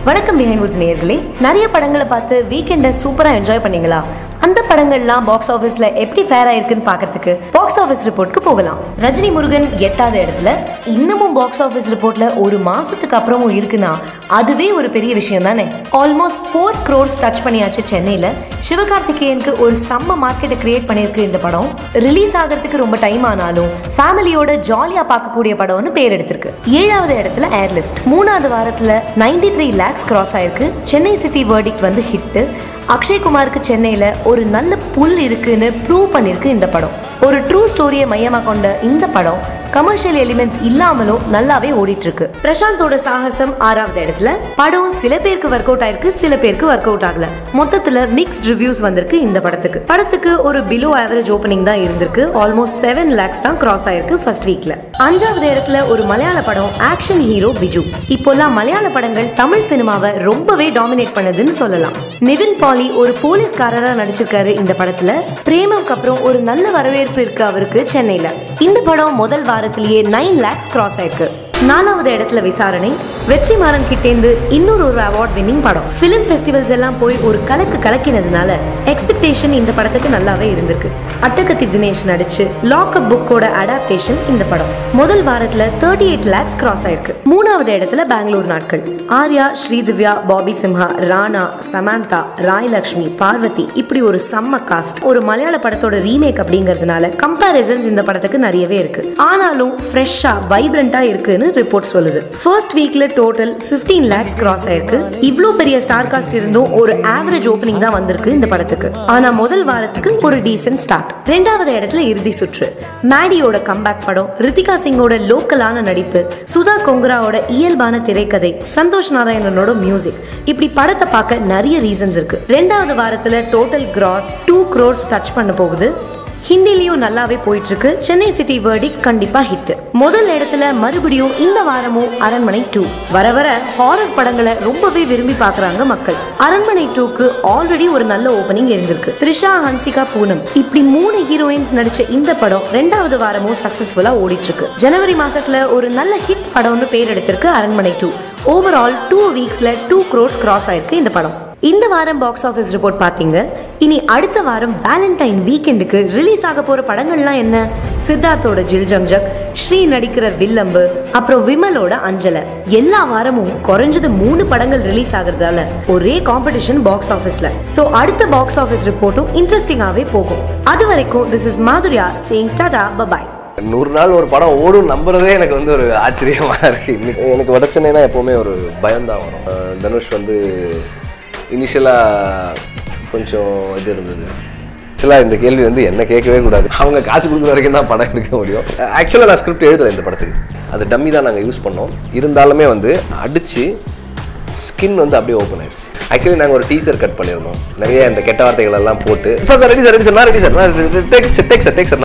வணக்கம் behind Woods நேயர்களே நிறைய படங்களை பார்த்து வீக்கெண்டை சூப்பரா என்ஜாய் பண்ணீங்களா அந்த படங்கள்லாம் பாக்ஸ் ஆஃபீஸ்ல எப்படி ஃபேர் ஆயிருக்குன்னு பார்க்கறதுக்கு பாக்ஸ் ஆஃபீஸ் ரிப்போர்ட்க்கு போகலாம் ரஜினி முருகன் எட்டாவது இடத்துல இன்னமும் பாக்ஸ் ஆஃபீஸ் ரிப்போர்ட்ல ஒரு மாசத்துக்கு அப்புறமும் இருக்குன்னா அதுவே ஒரு பெரிய விஷயம் தானே ஆல்மோஸ்ட் ஃபோர் க்ரோர்ஸ் டச் பண்ணியாச்சு சென்னையில சிவகார்த்திகேயனுக்கு ஒரு செம்ம மார்க்கெட்டை கிரியேட் பண்ணியிருக்கு இந்த படம் ரிலீஸ் ஆகிறதுக்கு ரொம்ப டைம் ஆனாலும் ஃபேமிலியோட ஜாலியா பார்க்கக்கூடிய படம்னு பேர் எடுத்திருக்கு ஏழாவது இடத்துல ஏர்லிஃப்ட் மூணாவது வாரத்துல 93 த்ரீ லேக்ஸ் கிராஸ் ஆயிருக்கு சென்னை சிட்டி வேர்டிக் வந்து ஹிட்டு அக்ஷய்குமாருக்கு சென்னையில ஒரு நல்ல புல் இருக்குன்னு ப்ரூவ் பண்ணிருக்கு இந்த படம் ஒரு ட்ரூ ஸ்டோரியை மையமா கொண்ட இந்த படம் கமர்ஷியல் எலிமெண்ட்ஸ் இல்லாமலும் நல்லாவே ஓடிட்டு இருக்கு பிரசாந்தோட சாகசம் ஆறாவது இடத்துல படம் சில பேருக்கு ஒர்க் அவுட் ஆயிருக்கு சில பேருக்கு ஒர்க் அவுட் ஆகல மொத்தத்துல மிக்ஸ்ட் ரிவ்யூஸ் வந்திருக்கு இந்த படத்துக்கு படத்துக்கு ஒரு பிலோ ஆவரேஜ் ஓப்பனிங் தான் இருந்திருக்கு ஆல்மோஸ்ட் செவன் லேக்ஸ் தான் கிராஸ் ஆயிருக்கு ஃபர்ஸ்ட் வீக்ல அஞ்சாவது இடத்துல ஒரு மலையாள படம் ஆக்ஷன் ஹீரோ பிஜு இப்போல்லாம் மலையாள படங்கள் தமிழ் சினிமாவை ரொம்பவே டாமினேட் பண்ணுதுன்னு சொல்லலாம் நிவின் பாலி ஒரு போலீஸ்காரரா நடிச்சிருக்காரு இந்த படத்துல பிரேமம்க்கு அப்புறம் ஒரு நல்ல வரவேற்பு இருக்கு அவருக்கு சென்னையில இந்த படம் முதல் வாரத்திலேயே நைன் லேக்ஸ் கிராஸ் ஆயிருக்கு நாலாவது இடத்துல விசாரணை வெற்றிமாறன் கிட்டேந்து இன்னொரு ஒரு அவார்ட் வின்னிங் படம் ஃபிலிம் ஃபெஸ்டிவல்ஸ் எல்லாம் போய் ஒரு கலக்கு கலக்கினதுனால எக்ஸ்பெக்டேஷன் இந்த படத்துக்கு நல்லாவே இருந்திருக்கு அட்டகத்தி தினேஷ் நடிச்சு லாக்அப் புக்கோட அடாப்டேஷன் இந்த படம் முதல் வாரத்துல தேர்ட்டி எயிட் லேக்ஸ் கிராஸ் ஆயிருக்கு மூணாவது இடத்துல பெங்களூர் நாட்கள் ஆர்யா ஸ்ரீதிவ்யா பாபி சிம்ஹா ராணா சமந்தா ராயலக்ஷ்மி பார்வதி இப்படி ஒரு செம்ம காஸ்ட் ஒரு மலையாள படத்தோட ரீமேக் அப்படிங்கிறதுனால கம்பேரிசன்ஸ் இந்த படத்துக்கு நிறையவே இருக்கு ஆனாலும் ஃப்ரெஷ்ஷா வைப்ரண்டா இருக்குன்னு ரிப்போர்ட் சொல்லுது ஃபர்ஸ்ட் வீக்ல டோட்டல் 15 லேக்ஸ் கிராஸ் ஆயிருக்கு இவ்ளோ பெரிய ஸ்டார் காஸ்ட் இருந்தும் ஒரு ஆவரேஜ் ஓப்பனிங் தான் வந்திருக்கு இந்த படத்துக்கு ஆனா முதல் வாரத்துக்கு ஒரு டீசென்ட் ஸ்டார்ட் ரெண்டாவது இடத்துல இறுதி சுற்று மேடியோட கம்பேக் படம் ரித்திகா சிங்கோட லோக்கலான நடிப்பு சுதா கொங்கராவோட இயல்பான திரைக்கதை சந்தோஷ் நாராயணனோட மியூசிக் இப்படி படத்தை பார்க்க நிறைய ரீசன்ஸ் இருக்கு ரெண்டாவது வாரத்துல total gross two crores touch பண்ண போகுது ஹிந்திலையும் நல்லாவே போயிட்டு இருக்கு சென்னை சிட்டி வேர்டிக் கண்டிப்பா ஹிட் முதல் இடத்துல மறுபடியும் இந்த வாரமும் அரண்மனை டூ வர வர ஹாரர் படங்களை ரொம்பவே விரும்பி பார்க்கறாங்க மக்கள் அரண்மனை டூக்கு ஆல்ரெடி ஒரு நல்ல ஓபனிங் இருந்திருக்கு த்ரிஷா ஹன்சிகா பூனம் இப்படி மூணு ஹீரோயின்ஸ் நடிச்ச இந்த படம் ரெண்டாவது வாரமும் சக்சஸ்ஃபுல்லா ஓடிட்டு இருக்கு ஜனவரி மாசத்துல ஒரு நல்ல ஹிட் படம்னு பேர் எடுத்திருக்கு அரண்மனை டூ ஓவரால் டூ வீக்ஸ்ல டூ க்ரோர்ஸ் கிராஸ் ஆயிருக்கு இந்த படம் இந்த வாரம் பாக்ஸ் ஆஃபீஸ் ரிப்போர்ட் பார்த்தீங்க இனி அடுத்த வாரம் வேலண்டைன் வீக்கெண்டுக்கு ரிலீஸ் ஆக போற படங்கள்லாம் என்ன சித்தார்த்தோட ஜில் ஜங்ஜக் ஸ்ரீ நடிக்கிற வில்லம்பு அப்புறம் விமலோட அஞ்சலை எல்லா வாரமும் குறைஞ்சது மூணு படங்கள் ரிலீஸ் ஆகுறதால ஒரே காம்படிஷன் பாக்ஸ் ஆஃபீஸ்ல சோ அடுத்த பாக்ஸ் ஆஃபீஸ் ரிப்போர்ட்டும் இன்ட்ரெஸ்டிங்காவே போகும் அது வரைக்கும் this is Madhuriya saying tata bye bye நூறு நாள் ஒரு படம் ஓடும் நம்புறதே எனக்கு வந்து ஒரு ஆச்சரியமா இருக்கு இன்னைக்கு எனக்கு வடச்சென்னைனா எப்பவுமே ஒரு பயம்தான் வரும் அஹ் தனுஷ் வந்து இனிஷியலாக கொஞ்சம் இது இருந்தது ஆக்சுவலாக இந்த கேள்வி வந்து என்ன கேட்கவே கூடாது அவங்க காசு கொடுக்குற வரைக்கும் தான் படம் எடுக்க முடியும் ஆக்சுவலாக நான் ஸ்கிரிப்ட் எழுதலை இந்த படத்துக்கு அது டம்மி தான் நாங்கள் யூஸ் பண்ணோம் இருந்தாலுமே வந்து அடித்து ஸ்கின் வந்து அப்படியே ஓப்பன் ஆயிடுச்சு ஆக்சுவலி நாங்கள் ஒரு டீசர் கட் பண்ணியிருந்தோம் நிறைய இந்த கெட்ட வார்த்தைகள் எல்லாம் போட்டு sir sir ready sir ready sir நான் ரெடி சார் நான் take sir take sir take sir